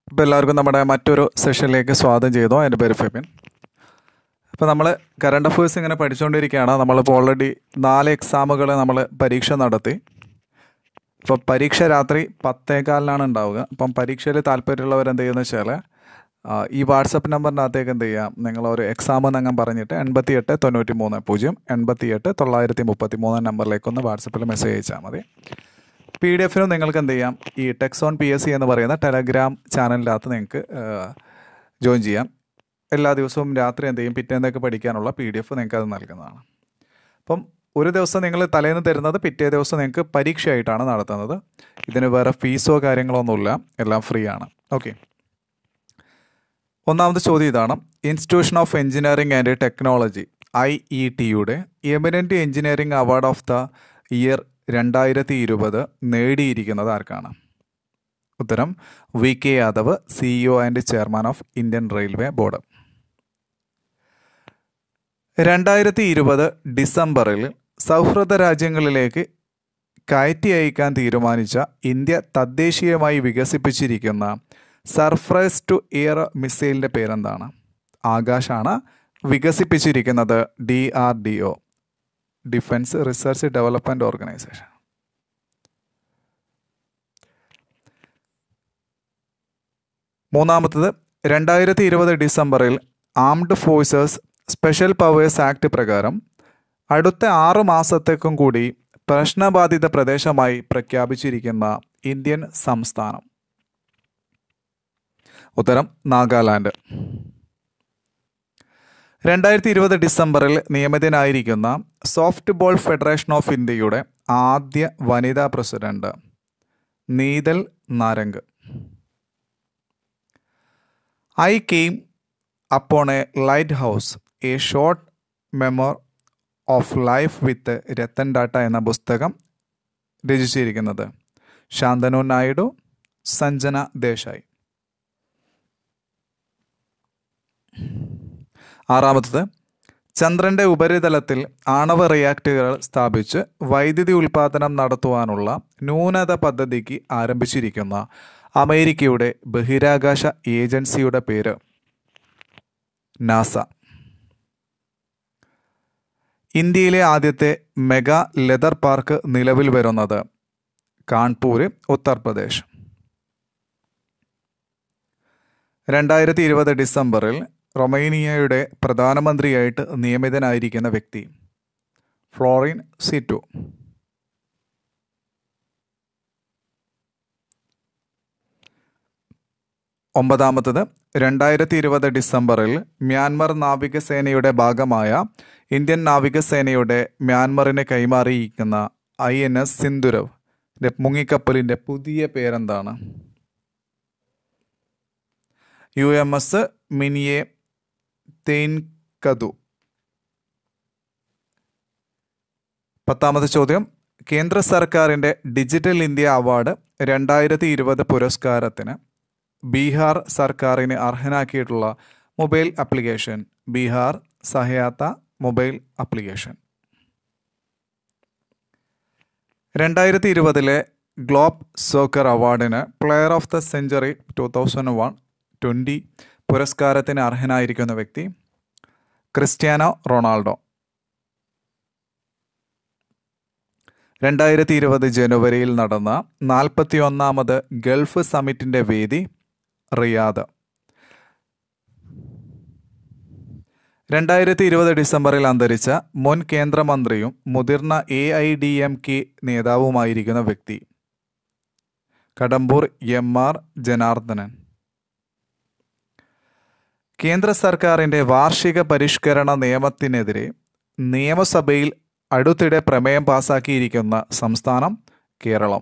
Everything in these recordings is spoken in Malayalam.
ഇപ്പോൾ എല്ലാവർക്കും നമ്മുടെ മറ്റൊരു സെഷനിലേക്ക് സ്വാഗതം ചെയ്തു എൻ്റെ പേര് ഫെബിൻ അപ്പോൾ നമ്മൾ കറണ്ട് അഫയേഴ്സ് ഇങ്ങനെ പഠിച്ചുകൊണ്ടിരിക്കുകയാണ് നമ്മളിപ്പോൾ ഓൾറെഡി നാല് എക്സാമുകൾ നമ്മൾ പരീക്ഷ നടത്തി ഇപ്പോൾ പരീക്ഷ രാത്രി പത്തേകാലിനാണ് ഉണ്ടാവുക അപ്പം പരീക്ഷയിൽ താല്പര്യമുള്ളവർ എന്ത് ചെയ്യുന്നത് വെച്ചാൽ ആ, ഈ വാട്സപ്പ് നമ്പറിനകത്തേക്ക് എന്ത് ചെയ്യാം നിങ്ങളൊരു എക്സാം എന്നങ്ങ് പറഞ്ഞിട്ട് എൺപത്തി എട്ട് തൊണ്ണൂറ്റി മൂന്ന് പൂജ്യം എൺപത്തി എട്ട് തൊള്ളായിരത്തി മുപ്പത്തി മൂന്ന് നമ്പറിലേക്കൊന്ന് വാട്സപ്പിൽ മെസ്സേജ് അയച്ചാൽ മതി പി ഡി എഫിനും നിങ്ങൾക്ക് എന്ത് ചെയ്യാം ഈ ടെക്സോൺ പി എസ് സി എന്ന് പറയുന്ന ടെലഗ്രാം ചാനലിനകത്ത് നിങ്ങൾക്ക് ജോയിൻ ചെയ്യാം എല്ലാ ദിവസവും രാത്രി എന്ത് ചെയ്യും പിറ്റേന്നൊക്കെ പഠിക്കാനുള്ള പി ഡി എഫ് നിങ്ങൾക്ക് അത് നൽകുന്നതാണ് അപ്പം ഒരു ദിവസം നിങ്ങൾ തലേന്ന് തരുന്നത് പിറ്റേ ദിവസം നിങ്ങൾക്ക് പരീക്ഷയായിട്ടാണ് നടത്തുന്നത് ഇതിന് വേറെ ഫീസോ കാര്യങ്ങളോ ഒന്നുമില്ല എല്ലാം ഫ്രീ ആണ് ഓക്കെ ഒന്നാമത്തെ ചോദ്യം ഇതാണ് institution of engineering and technology I E ടിയുടെ eminent engineering award of the year രണ്ടായിരത്തി ഇരുപത് നേടിയിരിക്കുന്നത് ആർക്കാണ് ഉത്തരം V K Yadav CEO and chairman of Indian railway board രണ്ടായിരത്തി ഇരുപത് ഡിസംബറിൽ സൗഹൃദ രാജ്യങ്ങളിലേക്ക് കയറ്റി അയക്കാൻ തീരുമാനിച്ച ഇന്ത്യ തദ്ദേശീയമായി വികസിപ്പിച്ചിരിക്കുന്ന സർഫ്രൈസ് ടു എയർ മിസൈലിൻ്റെ പേരെന്താണ് ആകാശാണ് വികസിപ്പിച്ചിരിക്കുന്നത് D R D O defence research development organisation മൂന്നാമത്തത് രണ്ടായിരത്തി ഇരുപത് ഡിസംബറിൽ armed forces special powers act പ്രകാരം അടുത്ത ആറ് മാസത്തേക്കും കൂടി പ്രശ്നബാധിത പ്രദേശമായി പ്രഖ്യാപിച്ചിരിക്കുന്ന ഇന്ത്യൻ സംസ്ഥാനം ഉത്തരം നാഗാലാൻഡ് രണ്ടായിരത്തി ഇരുപത് ഡിസംബറിൽ നിയമിതനായിരിക്കുന്ന സോഫ്റ്റ് ബോൾ ഫെഡറേഷൻ ഓഫ് ഇന്ത്യയുടെ ആദ്യ വനിതാ president Neetal Narang I came upon a lighthouse a short memoir of life with Ratan Tata എന്ന പുസ്തകം രചിച്ചിരിക്കുന്നത് ശാന്തനു നായിഡു സഞ്ജന ദേശായി ആറാമത്തത് ചന്ദ്രന്റെ ഉപരിതലത്തിൽ ആണവ റിയാക്ടറുകൾ സ്ഥാപിച്ച് വൈദ്യുതി ഉൽപാദനം നടത്തുവാനുള്ള ന്യൂനത പദ്ധതിക്ക് ആരംഭിച്ചിരിക്കുന്ന അമേരിക്കയുടെ ബഹിരാകാശ ഏജൻസിയുടെ പേര് നാസ ഇന്ത്യയിലെ ആദ്യത്തെ മെഗാ ലെതർ പാർക്ക് നിലവിൽ വരുന്നത് കാൺപൂര് ഉത്തർപ്രദേശ് രണ്ടായിരത്തി ഇരുപത് ഡിസംബറിൽ റൊമേനിയയുടെ പ്രധാനമന്ത്രിയായിട്ട് നിയമിതനായിരിക്കുന്ന വ്യക്തി ഫ്ലോറിൻ സിറ്റു ഒമ്പതാമത്തത് രണ്ടായിരത്തി ഇരുപത് ഡിസംബറിൽ മ്യാൻമർ നാവികസേനയുടെ ഭാഗമായ ഇന്ത്യൻ നാവികസേനയുടെ മ്യാൻമറിനെ കൈമാറിയിരിക്കുന്ന ഐ എൻ എസ് സിന്ധുരവ് മുങ്ങിക്കപ്പലിൻ്റെ പുതിയ പേരെന്താണ് U M S Minye Theinkhathu പത്താമത്തെ ചോദ്യം കേന്ദ്ര സർക്കാരിൻ്റെ ഡിജിറ്റൽ ഇന്ത്യ അവാർഡ് രണ്ടായിരത്തി ഇരുപത് പുരസ്കാരത്തിന് ബീഹാർ സർക്കാരിന് അർഹനാക്കിയിട്ടുള്ള മൊബൈൽ ആപ്ലിക്കേഷൻ ബീഹാർ സഹയാത്ത മൊബൈൽ ആപ്ലിക്കേഷൻ രണ്ടായിരത്തി ഇരുപതിലെ ഗ്ലോബ് സോക്കർ അവാർഡിന് player of the century two thousand one twenty പുരസ്കാരത്തിന് അർഹനായിരിക്കുന്ന വ്യക്തി ക്രിസ്ത്യാനോ റൊണാൾഡോ രണ്ടായിരത്തി ഇരുപത് ജനുവരിയിൽ നടന്ന നാൽപ്പത്തി ഒന്നാമത് ഗൾഫ് സമ്മിറ്റിൻ്റെ വേദി റിയാദ് രണ്ടായിരത്തി ഇരുപത് ഡിസംബറിൽ അന്തരിച്ച മുൻ കേന്ദ്രമന്ത്രിയും മുതിർന്ന A I D M K നേതാവുമായിരിക്കുന്ന വ്യക്തി കടമ്പൂർ എം ആർ ജനാർദ്ദനൻ കേന്ദ്ര സർക്കാരിൻ്റെ വാർഷിക പരിഷ്കരണ നിയമത്തിനെതിരെ നിയമസഭയിൽ അടുത്തിടെ പ്രമേയം പാസാക്കിയിരിക്കുന്ന സംസ്ഥാനം കേരളം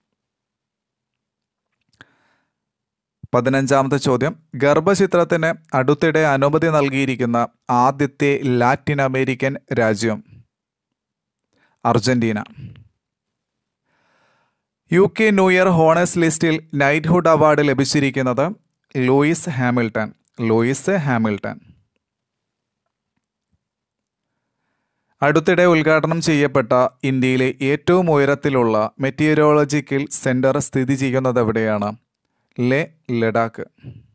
പതിനഞ്ചാമത്തെ ചോദ്യം ഗർഭചിത്രത്തിന് അടുത്തിടെ അനുമതി നൽകിയിരിക്കുന്ന ആദ്യത്തെ ലാറ്റിൻ അമേരിക്കൻ രാജ്യം Argentina U K new year honours ലിസ്റ്റിൽ നൈറ്റ്ഹുഡ് അവാർഡ് ലഭിച്ചിരിക്കുന്നത് ലൂയിസ് ഹാമിൽട്ടൺ ലൂയിസ് ഹാമിൽട്ടൺ അടുത്തിടെ ഉദ്ഘാടനം ചെയ്യപ്പെട്ട ഇന്ത്യയിലെ ഏറ്റവും ഉയരത്തിലുള്ള മെറ്റീരിയോളജിക്കൽ സെന്റർ സ്ഥിതി ചെയ്യുന്നത് എവിടെയാണ് ലേ ലഡാക്ക്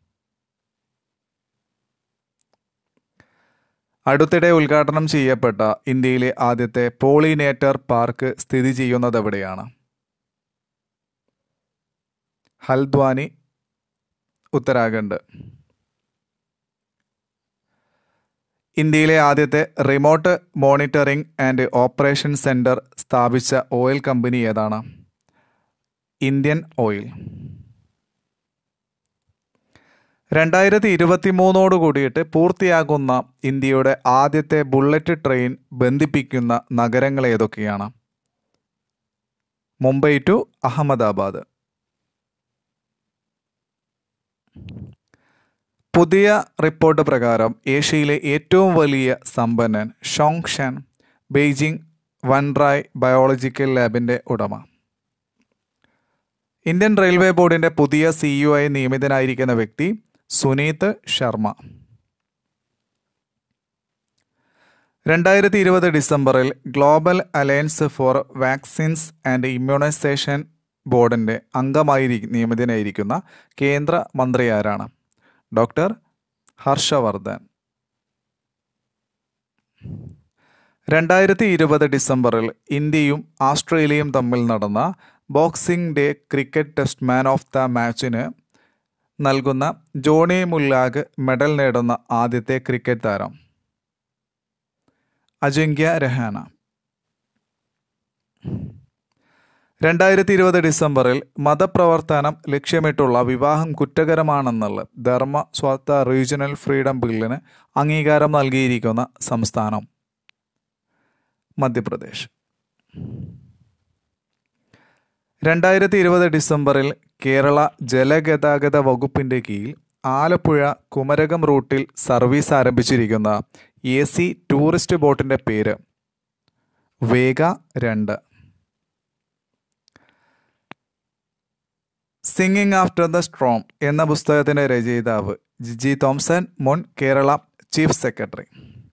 അടുത്തിടെ ഉദ്ഘാടനം ചെയ്യപ്പെട്ട ഇന്ത്യയിലെ ആദ്യത്തെ പോളിനേറ്റർ പാർക്ക് സ്ഥിതി ചെയ്യുന്നത് എവിടെയാണ് ഹൽദ്വാനി ഉത്തരാഖണ്ഡ് ഇന്ത്യയിലെ ആദ്യത്തെ remote monitoring and operation centre സ്ഥാപിച്ച ഓയിൽ കമ്പനി ഏതാണ് ഇന്ത്യൻ ഓയിൽ രണ്ടായിരത്തി ഇരുപത്തി മൂന്നോട് കൂടിയിട്ട് പൂർത്തിയാകുന്ന ഇന്ത്യയുടെ ആദ്യത്തെ ബുള്ളറ്റ് ട്രെയിൻ ബന്ധിപ്പിക്കുന്ന നഗരങ്ങൾ ഏതൊക്കെയാണ് മുംബൈ ടു അഹമ്മദാബാദ് പുതിയ റിപ്പോർട്ട് പ്രകാരം ഏഷ്യയിലെ ഏറ്റവും വലിയ സമ്പന്നൻ Zhong Shan Beijing Wantai biological ലാബിൻ്റെ ഉടമ ഇന്ത്യൻ റെയിൽവേ ബോർഡിൻ്റെ പുതിയ സിഇഒ ആയി നിയമിതനായിരിക്കുന്ന വ്യക്തി സുനീത് ശർമ്മ രണ്ടായിരത്തി ഇരുപത് ഡിസംബറിൽ global alliance for vaccines and immunisation ബോർഡിൻ്റെ അംഗമായി നിയമിതനായിരിക്കുന്ന കേന്ദ്ര മന്ത്രി ആരാണ് ഡോക്ടർ ഹർഷവർദ്ധൻ രണ്ടായിരത്തി ഇരുപത് ഡിസംബറിൽ ഇന്ത്യയും ആസ്ട്രേലിയയും തമ്മിൽ നടന്ന boxing day cricket test man of the മാച്ചിന് നൽകുന്ന ജോണി മുല്ലാഗ് മെഡൽ നേടുന്ന ആദ്യത്തെ ക്രിക്കറ്റ് താരം അജിങ്ക്യ രഹാന രണ്ടായിരത്തി ഇരുപത് ഡിസംബറിൽ മതപ്രവർത്തനം ലക്ഷ്യമിട്ടുള്ള വിവാഹം കുറ്റകരമാണെന്നുള്ള ധർമ്മ സ്വത്ത റീജിയണൽ ഫ്രീഡം ബില്ലിന് അംഗീകാരം നൽകിയിരിക്കുന്ന സംസ്ഥാനം മധ്യപ്രദേശ് രണ്ടായിരത്തി ഇരുപത് ഡിസംബറിൽ കേരള ജലഗതാഗത വകുപ്പിൻ്റെ കീഴിൽ ആലപ്പുഴ കുമരകം റൂട്ടിൽ സർവീസ് ആരംഭിച്ചിരിക്കുന്ന എ സി ടൂറിസ്റ്റ് ബോട്ടിൻ്റെ പേര് വേഗ രണ്ട് സിംഗിങ് ആഫ്റ്റർ ദ സ്ട്രോം എന്ന പുസ്തകത്തിൻ്റെ രചയിതാവ് ജിജി തോംസൺ മുൻ കേരള ചീഫ് സെക്രട്ടറി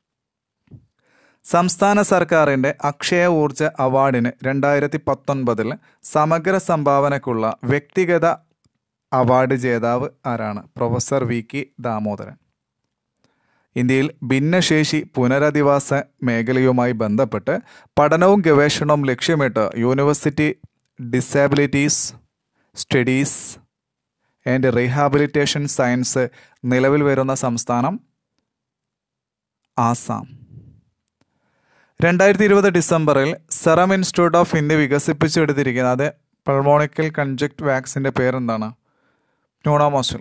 സംസ്ഥാന സർക്കാരിൻ്റെ അക്ഷയ ഊർജ അവാർഡിന് രണ്ടായിരത്തി പത്തൊൻപതിൽ സമഗ്ര സംഭാവനക്കുള്ള വ്യക്തിഗത അവാർഡ് ജേതാവ് ആരാണ് പ്രൊഫസർ വി കെ ദാമോദരൻ ഇന്ത്യയിൽ ഭിന്നശേഷി പുനരധിവാസ മേഖലയുമായി ബന്ധപ്പെട്ട് പഠനവും ഗവേഷണവും ലക്ഷ്യമിട്ട് university disabilities studies and rehabilitation science നിലവിൽ വരുന്ന സംസ്ഥാനം ആസാം രണ്ടായിരത്തി ഇരുപത് ഡിസംബറിൽ സെറം ഇൻസ്റ്റിറ്റ്യൂട്ട് ഓഫ് ഇന്ത്യ വികസിപ്പിച്ചെടുത്തിരിക്കുന്ന അത് പൾമോണിക്കൽ കൺജക്ട് വാക്സിൻ്റെ പേരെന്താണ് ന്യൂണോമോസിൽ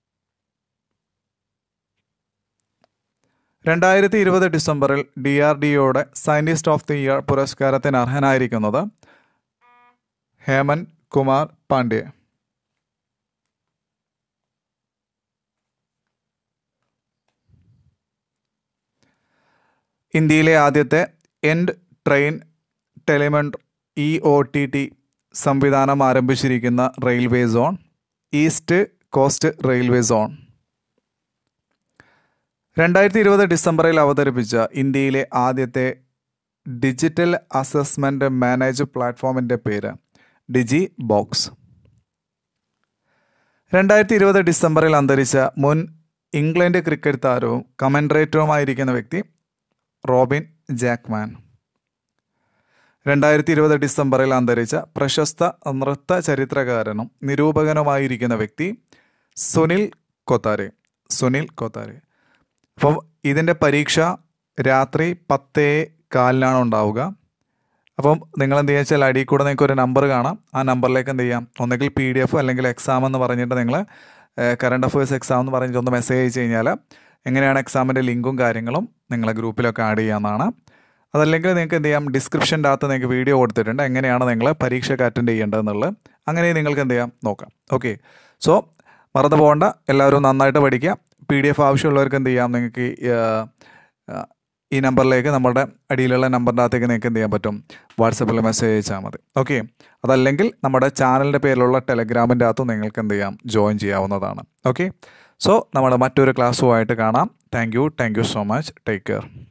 രണ്ടായിരത്തി ഇരുപത് ഡിസംബറിൽ ഡി ആർ ഡി ഒയുടെ സയൻറ്റിസ്റ്റ് ഓഫ് ദി ഇയർ പുരസ്കാരത്തിന് അർഹനായിരിക്കുന്നത് ഹേമന്ത് കുമാർ പാണ്ഡ്യ ഇന്ത്യയിലെ ആദ്യത്തെ end train telemetry E O T T സംവിധാനം ആരംഭിച്ചിരിക്കുന്ന railway zone east coast railway zone രണ്ടായിരത്തി ഇരുപത് ഡിസംബറിൽ അവതരിപ്പിച്ച ഇന്ത്യയിലെ ആദ്യത്തെ ഡിജിറ്റൽ അസസ്മെൻ്റ് മാനേജ് പ്ലാറ്റ്ഫോമിൻ്റെ പേര് ഡിജി ബോക്സ് രണ്ടായിരത്തി ഇരുപത് ഡിസംബറിൽ അന്തരിച്ച മുൻ ഇംഗ്ലണ്ട് ക്രിക്കറ്റ് താരവും കമൻട്രേറ്ററുമായിരിക്കുന്ന വ്യക്തി റോബിൻ ജാക്മാൻ രണ്ടായിരത്തി ഇരുപത് ഡിസംബറിൽ അന്തരിച്ച പ്രശസ്ത നൃത്ത ചരിത്രകാരനും നിരൂപകനുമായിരിക്കുന്ന വ്യക്തി സുനിൽ കൊത്താരെ സുനിൽ കൊത്താരെ അപ്പം ഇതിൻ്റെ പരീക്ഷ രാത്രി പത്തേ കാലിനാണ് ഉണ്ടാവുക അപ്പം നിങ്ങൾ എന്ത് വെച്ചാൽ അടിയിൽ കൂടെ നിങ്ങൾക്ക് ഒരു നമ്പർ കാണാം ആ നമ്പറിലേക്ക് എന്ത് ചെയ്യാം ഒന്നുകിൽ പി ഡി എഫ് അല്ലെങ്കിൽ എക്സാം എന്ന് പറഞ്ഞിട്ട് നിങ്ങൾ കറണ്ട് അഫയേഴ്സ് എക്സാം എന്ന് പറഞ്ഞിട്ട് ഒന്ന് മെസ്സേജ് അയച്ചു കഴിഞ്ഞാൽ എങ്ങനെയാണ് എക്സാമിൻ്റെ ലിങ്കും കാര്യങ്ങളും നിങ്ങളെ ഗ്രൂപ്പിലൊക്കെ ആഡ് ചെയ്യാവുന്നതാണ് അതല്ലെങ്കിൽ നിങ്ങൾക്ക് എന്ത് ചെയ്യാം ഡിസ്ക്രിപ്ഷൻ്റെ അകത്ത് നിങ്ങൾക്ക് വീഡിയോ കൊടുത്തിട്ടുണ്ട് എങ്ങനെയാണ് നിങ്ങൾ പരീക്ഷയ്ക്ക് അറ്റൻഡ് ചെയ്യേണ്ടതെന്നുള്ളത് അങ്ങനെ നിങ്ങൾക്ക് എന്ത് ചെയ്യാം നോക്കാം ഓക്കെ സോ മറന്നു പോകേണ്ട എല്ലാവരും നന്നായിട്ട് പഠിക്കുക പി ഡി എഫ് ആവശ്യമുള്ളവർക്ക് എന്ത് ചെയ്യാം നിങ്ങൾക്ക് ഈ, ആ, ആ, ഈ നമ്പറിലേക്ക് നമ്മുടെ അടിയിലുള്ള നമ്പറിൻ്റെ അകത്തേക്ക് നിങ്ങൾക്ക് എന്ത് ചെയ്യാൻ പറ്റും വാട്സപ്പിൽ മെസ്സേജ് അയച്ചാൽ മതി ഓക്കെ അതല്ലെങ്കിൽ നമ്മുടെ ചാനലിൻ്റെ പേരിലുള്ള ടെലഗ്രാമിൻ്റെ അകത്ത് നിങ്ങൾക്ക് എന്ത് ചെയ്യാം ജോയിൻ ചെയ്യാവുന്നതാണ് ഓക്കെ സോ നമ്മൾ മറ്റൊരു ക്ലാസ്സുമായിട്ട് കാണാം thank you thank you so much take care